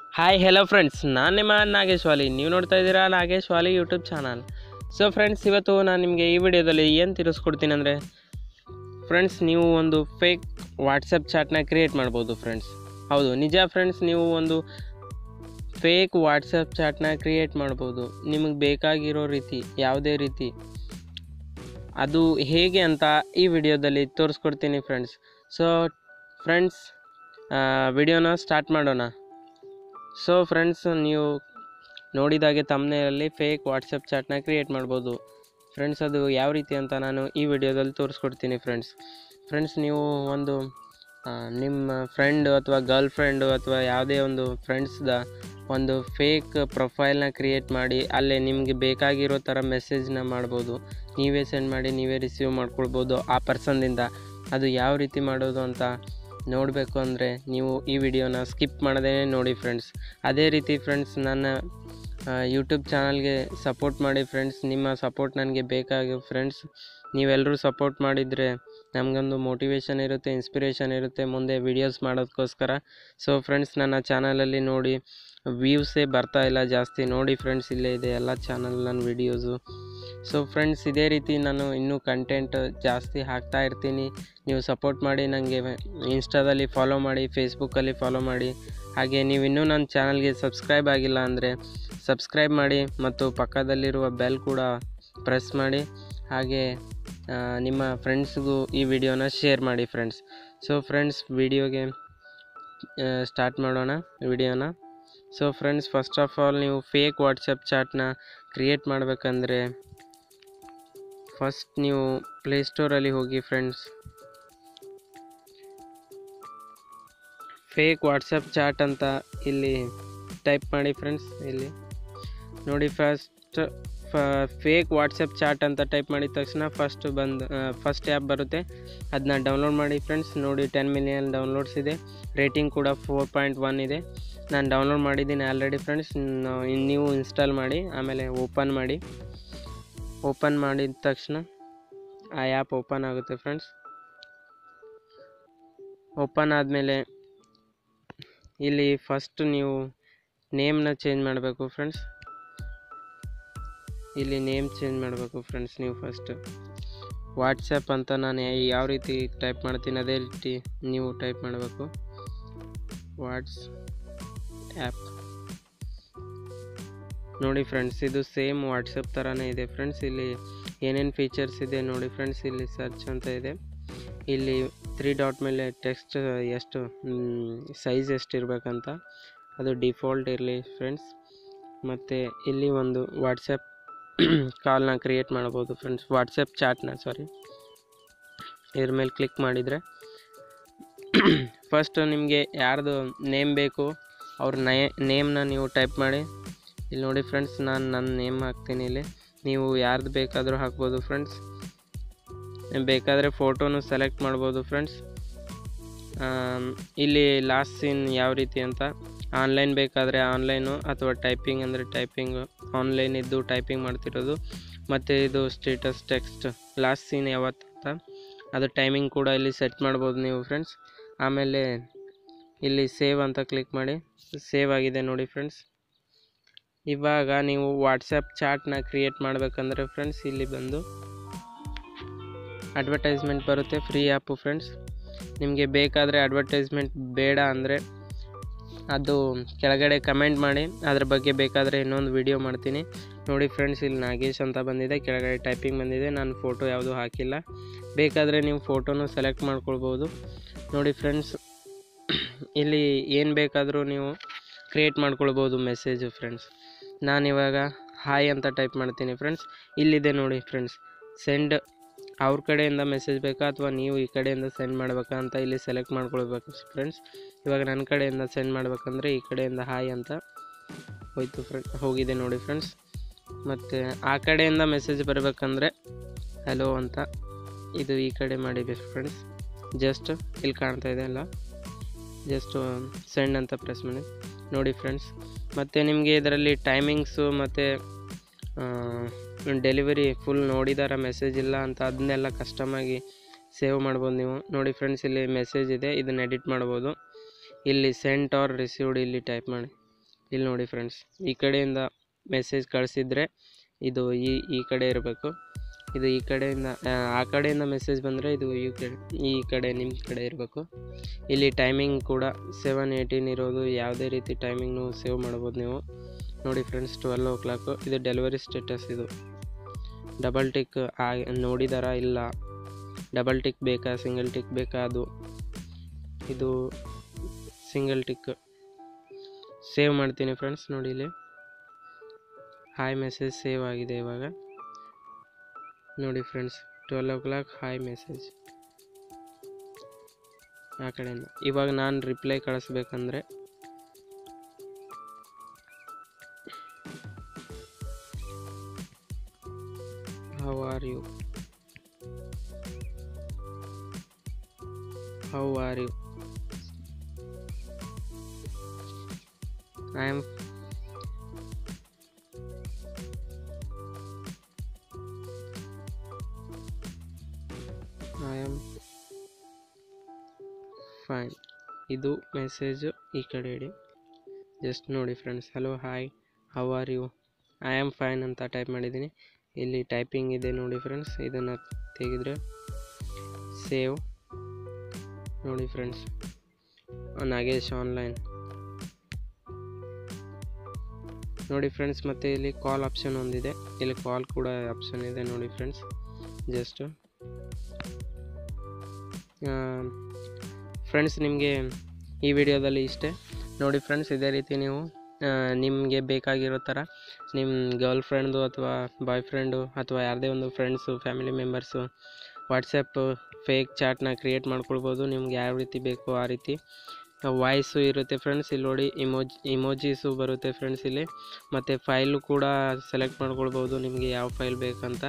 hi hello friends ನಾನು ನಿಮ್ಮ ನಾಗೇಶ್ ವಾಲಿ ನೀವು ನೋಡ್ತಾ ಇದ್ದೀರಾ Nagesh Vali YouTube channel so friends ಇವತ್ತು ನಾನು ನಿಮಗೆ ಈ ವಿಡಿಯೋದಲ್ಲಿ ಏನು ತಿಳಿಸ್ಕೊಡ್ತೀನಿ ಅಂದರೆ ಫ್ರೆಂಡ್ಸ್ ನೀವು ಒಂದು ಫೇಕ್ ವಾಟ್ಸಪ್ ಚಾಟ್ನ ಕ್ರಿಯೇಟ್ ಮಾಡ್ಬೋದು ಫ್ರೆಂಡ್ಸ್ ಹೌದು ನಿಜ ಫ್ರೆಂಡ್ಸ್ ನೀವು ಒಂದು ಫೇಕ್ ವಾಟ್ಸಪ್ ಚಾಟ್ನ ಕ್ರಿಯೇಟ್ ಮಾಡ್ಬೋದು ನಿಮಗೆ ಬೇಕಾಗಿರೋ ರೀತಿ ಯಾವುದೇ ರೀತಿ ಅದು ಹೇಗೆ ಅಂತ ಈ ವಿಡಿಯೋದಲ್ಲಿ ತೋರಿಸ್ಕೊಡ್ತೀನಿ ಫ್ರೆಂಡ್ಸ್ ಸೊ ಫ್ರೆಂಡ್ಸ್ ವಿಡಿಯೋನ ಸ್ಟಾರ್ಟ್ ಮಾಡೋಣ ಸೊ ಫ್ರೆಂಡ್ಸ್ ನೀವು ನೋಡಿದಾಗೆ ತಮ್ಮನೇಲಿ ಫೇಕ್ ವಾಟ್ಸಪ್ ಚಾಟ್ನ ಕ್ರಿಯೇಟ್ ಮಾಡ್ಬೋದು ಫ್ರೆಂಡ್ಸ್ ಅದು ಯಾವ ರೀತಿ ಅಂತ ನಾನು ಈ ವಿಡಿಯೋದಲ್ಲಿ ತೋರಿಸ್ಕೊಡ್ತೀನಿ ಫ್ರೆಂಡ್ಸ್ ಫ್ರೆಂಡ್ಸ್ ನೀವು ಒಂದು ಆ, ನಿಮ್ಮ ಫ್ರೆಂಡು ಅಥವಾ ಗರ್ಲ್ ಫ್ರೆಂಡು ಅಥವಾ ಯಾವುದೇ ಒಂದು ಫ್ರೆಂಡ್ಸ್ದ ಒಂದು ಫೇಕ್ ಪ್ರೊಫೈಲ್ನ ಕ್ರಿಯೇಟ್ ಮಾಡಿ ಅಲ್ಲೇ ನಿಮಗೆ ಬೇಕಾಗಿರೋ ಥರ ಮೆಸೇಜ್ನ ಮಾಡ್ಬೋದು ನೀವೇ ಸೆಂಡ್ ಮಾಡಿ ನೀವೇ ರಿಸೀವ್ ಮಾಡ್ಕೊಳ್ಬೋದು ಆ ಪರ್ಸನ್ದಿಂದ ಅದು ಯಾವ ರೀತಿ ಮಾಡೋದು ಅಂತ ನೋಡಬೇಕು ಅಂದರೆ ನೀವು ಈ ವಿಡಿಯೋನ ಸ್ಕಿಪ್ ಮಾಡದೇ ನೋಡಿ ಫ್ರೆಂಡ್ಸ್ ಅದೇ ರೀತಿ ಫ್ರೆಂಡ್ಸ್ ನನ್ನ ಯೂಟ್ಯೂಬ್ ಚಾನಲ್ಗೆ ಸಪೋರ್ಟ್ ಮಾಡಿ ಫ್ರೆಂಡ್ಸ್ ನಿಮ್ಮ ಸಪೋರ್ಟ್ ನನಗೆ ಬೇಕಾಗಿ ಫ್ರೆಂಡ್ಸ್ ನೀವೆಲ್ಲರೂ ಸಪೋರ್ಟ್ ಮಾಡಿದರೆ ನಮಗೊಂದು ಮೋಟಿವೇಶನ್ ಇರುತ್ತೆ ಇನ್ಸ್ಪಿರೇಷನ್ ಇರುತ್ತೆ ಮುಂದೆ ವೀಡಿಯೋಸ್ ಮಾಡೋದಕ್ಕೋಸ್ಕರ ಸೊ ಫ್ರೆಂಡ್ಸ್ ನನ್ನ ಚಾನಲಲ್ಲಿ ನೋಡಿ ವ್ಯೂಸೇ ಬರ್ತಾ ಇಲ್ಲ ಜಾಸ್ತಿ ನೋಡಿ ಫ್ರೆಂಡ್ಸ್ ಇಲ್ಲೇ ಇದೆ ಎಲ್ಲ ಚಾನಲ್ ನನ್ನ ವೀಡಿಯೋಸು ಸೊ ಫ್ರೆಂಡ್ಸ್ ಇದೇ ರೀತಿ ನಾನು ಇನ್ನೂ ಕಂಟೆಂಟ್ ಜಾಸ್ತಿ ಹಾಕ್ತಾ ಇರ್ತೀನಿ ನೀವು ಸಪೋರ್ಟ್ ಮಾಡಿ ನನಗೆ ಇನ್ಸ್ಟಾದಲ್ಲಿ ಫಾಲೋ ಮಾಡಿ ಫೇಸ್ಬುಕ್ಕಲ್ಲಿ ಫಾಲೋ ಮಾಡಿ ಹಾಗೆ ನೀವು ಇನ್ನೂ ನನ್ನ ಚಾನಲ್ಗೆ ಸಬ್ಸ್ಕ್ರೈಬ್ ಆಗಿಲ್ಲ ಅಂದರೆ ಸಬ್ಸ್ಕ್ರೈಬ್ ಮಾಡಿ ಮತ್ತು ಪಕ್ಕದಲ್ಲಿರುವ ಬೆಲ್ ಕೂಡ ಪ್ರೆಸ್ ಮಾಡಿ ಹಾಗೆ ಆ, ನಿಮ್ಮ ಫ್ರೆಂಡ್ಸ್ಗೂ ಈ ವಿಡಿಯೋನ ಶೇರ್ ಮಾಡಿ ಫ್ರೆಂಡ್ಸ್ ಸೊ ಫ್ರೆಂಡ್ಸ್ ವಿಡಿಯೋಗೆ ಸ್ಟಾರ್ಟ್ ಮಾಡೋಣ ವಿಡಿಯೋನ so friends first of all ನೀವು ಫೇಕ್ ವಾಟ್ಸಪ್ ಚಾಟ್ನ ಕ್ರಿಯೇಟ್ ಮಾಡಬೇಕಂದ್ರೆ ಫಸ್ಟ್ ನೀವು ಪ್ಲೇಸ್ಟೋರಲ್ಲಿ ಹೋಗಿ ಫ್ರೆಂಡ್ಸ್ ಫೇಕ್ ವಾಟ್ಸಪ್ ಚಾಟ್ ಅಂತ ಇಲ್ಲಿ ಟೈಪ್ ಮಾಡಿ ಫ್ರೆಂಡ್ಸ್ ಇಲ್ಲಿ ನೋಡಿ ಫಸ್ಟ್ ಫೇಕ್ ವಾಟ್ಸಪ್ ಚಾಟ್ ಅಂತ ಟೈಪ್ ಮಾಡಿದ ತಕ್ಷಣ ಫಸ್ಟ್ ಬಂದು ಫಸ್ಟ್ ಆ್ಯಪ್ ಬರುತ್ತೆ ಅದನ್ನ ಡೌನ್ಲೋಡ್ ಮಾಡಿ ಫ್ರೆಂಡ್ಸ್ ನೋಡಿ ಟೆನ್ ಮಿಲಿಯನ್ ಡೌನ್ಲೋಡ್ಸ್ ಇದೆ ರೇಟಿಂಗ್ ಕೂಡ ಫೋರ್ ಪಾಯಿಂಟ್ ಒನ್ ಇದೆ ನಾನು ಡೌನ್ಲೋಡ್ ಮಾಡಿದ್ದೀನಿ ಆಲ್ರೆಡಿ ಫ್ರೆಂಡ್ಸ್ ನೀವು ಇನ್ಸ್ಟಾಲ್ ಮಾಡಿ ಆಮೇಲೆ ಓಪನ್ ಮಾಡಿ ಓಪನ್ ಮಾಡಿದ ತಕ್ಷಣ ಆ ಆ್ಯಪ್ ಓಪನ್ ಆಗುತ್ತೆ ಫ್ರೆಂಡ್ಸ್ ಓಪನ್ ಆದಮೇಲೆ ಇಲ್ಲಿ ಫಸ್ಟ್ ನೀವು ನೇಮ್ನ ಚೇಂಜ್ ಮಾಡಬೇಕು ಫ್ರೆಂಡ್ಸ್ ಇಲ್ಲಿ ನೇಮ್ ಚೇಂಜ್ ಮಾಡಬೇಕು ಫ್ರೆಂಡ್ಸ್ ನೀವು ಫಸ್ಟ್ ವಾಟ್ಸಪ್ ಅಂತ ನಾನು ಯಾ- ಯಾವ ರೀತಿ ಟೈಪ್ ಮಾಡ್ತೀನಿ ಅದೇ ರೀತಿ ನೀವು ಟೈಪ್ ಮಾಡಬೇಕು ವಾಟ್ಸ್ ಆ್ಯಪ್ ನೋಡಿ ಫ್ರೆಂಡ್ಸ್ ಇದು ಸೇಮ್ ವಾಟ್ಸಪ್ ಥರನೇ ಇದೆ ಫ್ರೆಂಡ್ಸ್ ಇಲ್ಲಿ ಏನೇನು ಫೀಚರ್ಸ್ ಇದೆ ನೋಡಿ ಫ್ರೆಂಡ್ಸ್ ಇಲ್ಲಿ ಸರ್ಚ್ ಅಂತ ಇದೆ ಇಲ್ಲಿ ತ್ರೀ ಡಾಟ್ ಮೇಲೆ ಟೆಕ್ಸ್ಟ್ ಎಷ್ಟು ಸೈಜ್ ಎಷ್ಟು ಇರಬೇಕಂತ ಅದು ಡಿಫಾಲ್ಟ್ ಇರಲಿ ಫ್ರೆಂಡ್ಸ್ ಮತ್ತು ಇಲ್ಲಿ ಒಂದು ವಾಟ್ಸಪ್ ಕಾಲ್ನ ಕ್ರಿಯೇಟ್ ಮಾಡ್ಬೋದು ಫ್ರೆಂಡ್ಸ್ ವಾಟ್ಸಪ್ ಚಾಟ್ನ ಸಾರಿ ಇದ್ರ ಮೇಲೆ ಕ್ಲಿಕ್ ಮಾಡಿದರೆ ಫಸ್ಟ್ ನಿಮಗೆ ಯಾರ್ದು ನೇಮ್ ಬೇಕು ಅವ್ರ ನೇ ನೇಮ್ನ ನೀವು ಟೈಪ್ ಮಾಡಿ ಇಲ್ಲಿ ನೋಡಿ ಫ್ರೆಂಡ್ಸ್ ನಾನು ನನ್ನ ನೇಮ್ ಹಾಕ್ತೀನಿ ಇಲ್ಲಿ ನೀವು ಯಾರ್ದು ಬೇಕಾದರೂ ಹಾಕ್ಬೋದು ಫ್ರೆಂಡ್ಸ್ ಬೇಕಾದರೆ ಫೋಟೋನು ಸೆಲೆಕ್ಟ್ ಮಾಡ್ಬೋದು ಫ್ರೆಂಡ್ಸ್ ಇಲ್ಲಿ ಲಾಸ್ಟ್ ಸೀನ್ ಯಾವ ರೀತಿ ಅಂತ ಆನ್ಲೈನ್ ಬೇಕಾದರೆ ಆನ್ಲೈನು ಅಥವಾ ಟೈಪಿಂಗ್ ಅಂದರೆ ಟೈಪಿಂಗ್ ಆನ್ಲೈನ್ ಇದ್ದು ಟೈಪಿಂಗ್ ಮಾಡ್ತಿರೋದು ಮತ್ತು ಇದು ಸ್ಟೇಟಸ್ ಟೆಕ್ಸ್ಟ್ ಲಾಸ್ಟ್ ಸೀನ್ ಯಾವತ್ತು ಅಂತ ಅದು ಟೈಮಿಂಗ್ ಕೂಡ ಇಲ್ಲಿ ಸೆಟ್ ಮಾಡ್ಬೋದು ನೀವು ಫ್ರೆಂಡ್ಸ್ ಆಮೇಲೆ ಇಲ್ಲಿ ಸೇವ್ ಅಂತ ಕ್ಲಿಕ್ ಮಾಡಿ ಸೇವ್ ಆಗಿದೆ ನೋಡಿ ಫ್ರೆಂಡ್ಸ್ ಇವಾಗ ನೀವು ವಾಟ್ಸಪ್ ಚಾಟ್ನ ಕ್ರಿಯೇಟ್ ಮಾಡಬೇಕಂದ್ರೆ ಫ್ರೆಂಡ್ಸ್ ಇಲ್ಲಿ ಬಂದು ಅಡ್ವರ್ಟೈಸ್ಮೆಂಟ್ ಬರುತ್ತೆ ಫ್ರೀ ಆ್ಯಪು ಫ್ರೆಂಡ್ಸ್ ನಿಮಗೆ ಬೇಕಾದರೆ ಅಡ್ವರ್ಟೈಸ್ಮೆಂಟ್ ಬೇಡ ಅಂದರೆ ಅದು ಕೆಳಗಡೆ ಕಮೆಂಟ್ ಮಾಡಿ ಅದ್ರ ಬಗ್ಗೆ ಬೇಕಾದರೆ ಇನ್ನೊಂದು ವಿಡಿಯೋ ಮಾಡ್ತೀನಿ ನೋಡಿ ಫ್ರೆಂಡ್ಸ್ ಇಲ್ಲಿ ನಾಗೇಶ್ ಅಂತ ಬಂದಿದೆ ಕೆಳಗಡೆ ಟೈಪಿಂಗ್ ಬಂದಿದೆ ನಾನು ಫೋಟೋ ಯಾವುದೂ ಹಾಕಿಲ್ಲ ಬೇಕಾದರೆ ನೀವು ಫೋಟೋನು ಸೆಲೆಕ್ಟ್ ಮಾಡ್ಕೊಳ್ಬೋದು ನೋಡಿ ಫ್ರೆಂಡ್ಸ್ ಇಲ್ಲಿ ಏನು ಬೇಕಾದರೂ ನೀವು ಕ್ರಿಯೇಟ್ ಮಾಡ್ಕೊಳ್ಬೋದು ಮೆಸೇಜು ಫ್ರೆಂಡ್ಸ್ ನಾನಿವಾಗ ಹಾಯ್ ಅಂತ ಟೈಪ್ ಮಾಡ್ತೀನಿ ಫ್ರೆಂಡ್ಸ್ ಇಲ್ಲಿದೆ ನೋಡಿ ಫ್ರೆಂಡ್ಸ್ ಸೆಂಡ್ ಅವ್ರ ಕಡೆಯಿಂದ ಮೆಸೇಜ್ ಬೇಕಾ ಅಥವಾ ನೀವು ಈ ಕಡೆಯಿಂದ ಸೆಂಡ್ ಮಾಡಬೇಕಾ ಅಂತ ಇಲ್ಲಿ ಸೆಲೆಕ್ಟ್ ಮಾಡ್ಕೊಳ್ಬೇಕು ಫ್ರೆಂಡ್ಸ್ ಇವಾಗ ನನ್ನ ಕಡೆಯಿಂದ ಸೆಂಡ್ ಮಾಡ್ಬೇಕಂದ್ರೆ ಈ ಕಡೆಯಿಂದ ಹಾಯ್ ಅಂತ ಹೋಯ್ತು ಫ್ರೆಂಡ್ ಹೋಗಿದೆ ನೋಡಿ ಫ್ರೆಂಡ್ಸ್ ಮತ್ತು ಆ ಕಡೆಯಿಂದ ಮೆಸೇಜ್ ಬರಬೇಕಂದ್ರೆ ಹಲೋ ಅಂತ ಇದು ಈ ಕಡೆ ಮಾಡಿಬೇಕು ಫ್ರೆಂಡ್ಸ್ ಜಸ್ಟ್ ಇಲ್ಲಿ ಕಾಣ್ತಾ ಇದೆ ಅಲ್ಲ ಜಸ್ಟ್ ಸೆಂಡ್ ಅಂತ ಪ್ರೆಸ್ ಮಾಡಿ ನೋಡಿ ಫ್ರೆಂಡ್ಸ್ ಮತ್ತು ನಿಮಗೆ ಇದರಲ್ಲಿ ಟೈಮಿಂಗ್ಸು ಮತ್ತು ಡೆಲಿವರಿ ಫುಲ್ ನೋಡಿದಾರ ಮೆಸೇಜ್ ಇಲ್ಲ ಅಂತ ಅದನ್ನೆಲ್ಲ ಕಸ್ಟಮಾಗಿ ಸೇವ್ ಮಾಡ್ಬೋದು ನೀವು ನೋಡಿ ಫ್ರೆಂಡ್ಸ್ ಇಲ್ಲಿ ಮೆಸೇಜ್ ಇದೆ ಇದನ್ನ ಎಡಿಟ್ ಮಾಡ್ಬೋದು ಇಲ್ಲಿ ಸೆಂಟ್ ಆರ್ ರಿಸೀವ್ಡ್ ಇಲ್ಲಿ ಟೈಪ್ ಮಾಡಿ ಇಲ್ಲಿ ನೋಡಿ ಫ್ರೆಂಡ್ಸ್ ಈ ಕಡೆಯಿಂದ ಮೆಸೇಜ್ ಕಳಿಸಿದ್ರೆ ಇದು ಈ ಈ ಕಡೆ ಇರಬೇಕು ಇದು ಈ ಕಡೆಯಿಂದ ಆ, ಆ ಕಡೆಯಿಂದ ಮೆಸೇಜ್ ಬಂದರೆ ಇದು ಈ ಕಡೆ ಈ ಕಡೆ ನಿಮ್ಮ ಕಡೆ ಇರಬೇಕು ಇಲ್ಲಿ ಟೈಮಿಂಗ್ ಕೂಡ ಸೆವೆನ್ ಏಯ್ಟೀನ್ ಇರೋದು ಯಾವುದೇ ರೀತಿ ಟೈಮಿಂಗ್ನು ಸೇವ್ ಮಾಡ್ಬೋದು ನೀವು ನೋಡಿ ಫ್ರೆಂಡ್ಸ್ ಟ್ವೆಲ್ ಓ ಕ್ಲಾಕು ಇದು ಡೆಲಿವರಿ ಸ್ಟೇಟಸ್ ಇದು ಡಬಲ್ ಟಿಕ್ ಆ ನೋಡಿದಾರಾ ಇಲ್ಲ ಡಬಲ್ ಟಿಕ್ ಬೇಕಾ ಸಿಂಗಲ್ ಟಿಕ್ ಬೇಕಾ ಅದು ಇದು ಸಿಂಗಲ್ ಟಿಕ್ ಸೇವ್ ಮಾಡ್ತೀನಿ ಫ್ರೆಂಡ್ಸ್ ನೋಡಿ ಇಲ್ಲಿ ಹಾಯ್ ಮೆಸೇಜ್ ಸೇವ್ ಆಗಿದೆ ಇವಾಗ ನೋಡಿ friends twelve o'clock hi message ಆ ಕಡೆಯಿಂದ ಇವಾಗ ನಾನು ರಿಪ್ಲೈ ಕಳಿಸ್ಬೇಕಂದ್ರೆ how are you how are you I am I am fine ಇದು ಮೆಸೇಜು ಈ ಕಡೆ ಇಡಿ ಜಸ್ಟ್ ನೋಡಿ friends hello hi how are you I am fine ಅಂತ ಟೈಪ್ ಮಾಡಿದ್ದೀನಿ ಇಲ್ಲಿ ಟೈಪಿಂಗ್ ಇದೆ ನೋಡಿ ಫ್ರೆಂಡ್ಸ್ ಇದನ್ನು ತೆಗೆದ್ರೆ ಸೇವ್ ನೋಡಿ ಫ್ರೆಂಡ್ಸ್ ನಾಗೇಶ್ ಆನ್ಲೈನ್ ನೋಡಿ ಫ್ರೆಂಡ್ಸ್ ಮತ್ತು ಇಲ್ಲಿ ಕಾಲ್ ಆಪ್ಷನ್ ಒಂದಿದೆ ಇಲ್ಲಿ ಕಾಲ್ ಕೂಡ ಆಪ್ಷನ್ ಇದೆ ನೋಡಿ ಫ್ರೆಂಡ್ಸ್ ಜಸ್ಟ್ ಫ್ರೆಂಡ್ಸ್ ನಿಮಗೆ ಈ ವಿಡಿಯೋದಲ್ಲಿ ಇಷ್ಟೇ ನೋಡಿ ಫ್ರೆಂಡ್ಸ್ ಇದೇ ರೀತಿ ನೀವು ನಿಮಗೆ ಬೇಕಾಗಿರೋ ಥರ ನಿಮ್ಮ ಗರ್ಲ್ ಫ್ರೆಂಡ್ದು ಅಥವಾ ಬಾಯ್ ಫ್ರೆಂಡು ಅಥವಾ ಯಾರದೇ ಒಂದು friends family members WhatsApp fake ಚಾಟ್ನ ಕ್ರಿಯೇಟ್ ಮಾಡ್ಕೊಳ್ಬೋದು ನಿಮ್ಗೆ ಯಾವ ರೀತಿ ಬೇಕೋ ಆ ರೀತಿ ವಾಯ್ಸು ಇರುತ್ತೆ ಫ್ರೆಂಡ್ಸ್ ಇಲ್ಲಿ ನೋಡಿ ಇಮೋಜ್ ಇಮೋಜೀಸು ಬರುತ್ತೆ ಫ್ರೆಂಡ್ಸ್ ಇಲ್ಲಿ ಮತ್ತು ಫೈಲು ಕೂಡ ಸೆಲೆಕ್ಟ್ ಮಾಡ್ಕೊಳ್ಬೋದು ನಿಮಗೆ ಯಾವ ಫೈಲ್ ಬೇಕಂತ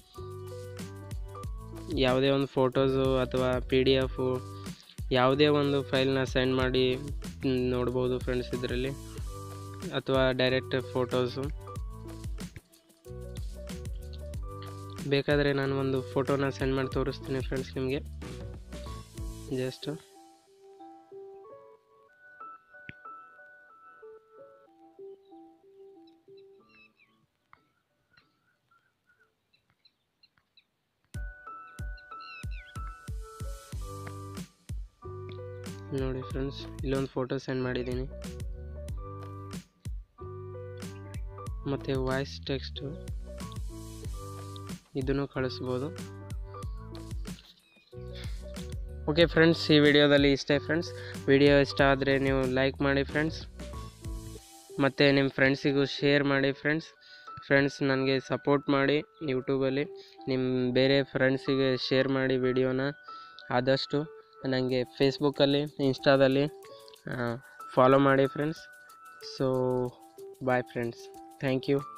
ಯಾವುದೇ ಒಂದು ಫೋಟೋಸು ಅಥವಾ ಪಿ ಡಿ ಎಫು ಯಾವುದೇ ಒಂದು ಫೈಲ್ನ ಸೆಂಡ್ ಮಾಡಿ ಮ್, ನೋಡ್ಬೋದು ಫ್ರೆಂಡ್ಸ್ ಇದರಲ್ಲಿ ಅಥವಾ ಡೈರೆಕ್ಟ್ ಫೋಟೋಸು ಬೇಕಾದರೆ ನಾನು ಒಂದು ಫೋಟೋನ ಸೆಂಡ್ ಮಾಡಿ ತೋರಿಸ್ತೀನಿ ಫ್ರೆಂಡ್ಸ್ ನಿಮಗೆ ಜಸ್ಟ್ ನೋಡಿ ಫ್ರೆಂಡ್ಸ್ ಇಲ್ಲೊಂದು ಫೋಟೋ ಸೆಂಡ್ ಮಾಡಿದ್ದೀನಿ ಮತ್ತು ವಾಯ್ಸ್ ಟೆಕ್ಸ್ಟು ಇದನ್ನು ಕಳಿಸ್ಬೋದು ಓಕೆ ಫ್ರೆಂಡ್ಸ್ ಈ ವಿಡಿಯೋದಲ್ಲಿ ಇಷ್ಟೇ ಫ್ರೆಂಡ್ಸ್ ವಿಡಿಯೋ ಇಷ್ಟ ಆದರೆ ನೀವು ಲೈಕ್ ಮಾಡಿ ಫ್ರೆಂಡ್ಸ್ ಮತ್ತು ನಿಮ್ಮ ಫ್ರೆಂಡ್ಸಿಗೂ ಶೇರ್ ಮಾಡಿ ಫ್ರೆಂಡ್ಸ್ ಫ್ರೆಂಡ್ಸ್ ನನಗೆ ಸಪೋರ್ಟ್ ಮಾಡಿ ಯೂಟ್ಯೂಬಲ್ಲಿ ನಿಮ್ಮ ಬೇರೆ ಫ್ರೆಂಡ್ಸಿಗೆ ಶೇರ್ ಮಾಡಿ ವಿಡಿಯೋನ ಆದಷ್ಟು ನನಗೆ ಫೇಸ್ಬುಕ್ಕಲ್ಲಿ ಇನ್ಸ್ಟಾದಲ್ಲಿ ಫಾಲೋ ಮಾಡಿ friends so bye friends thank you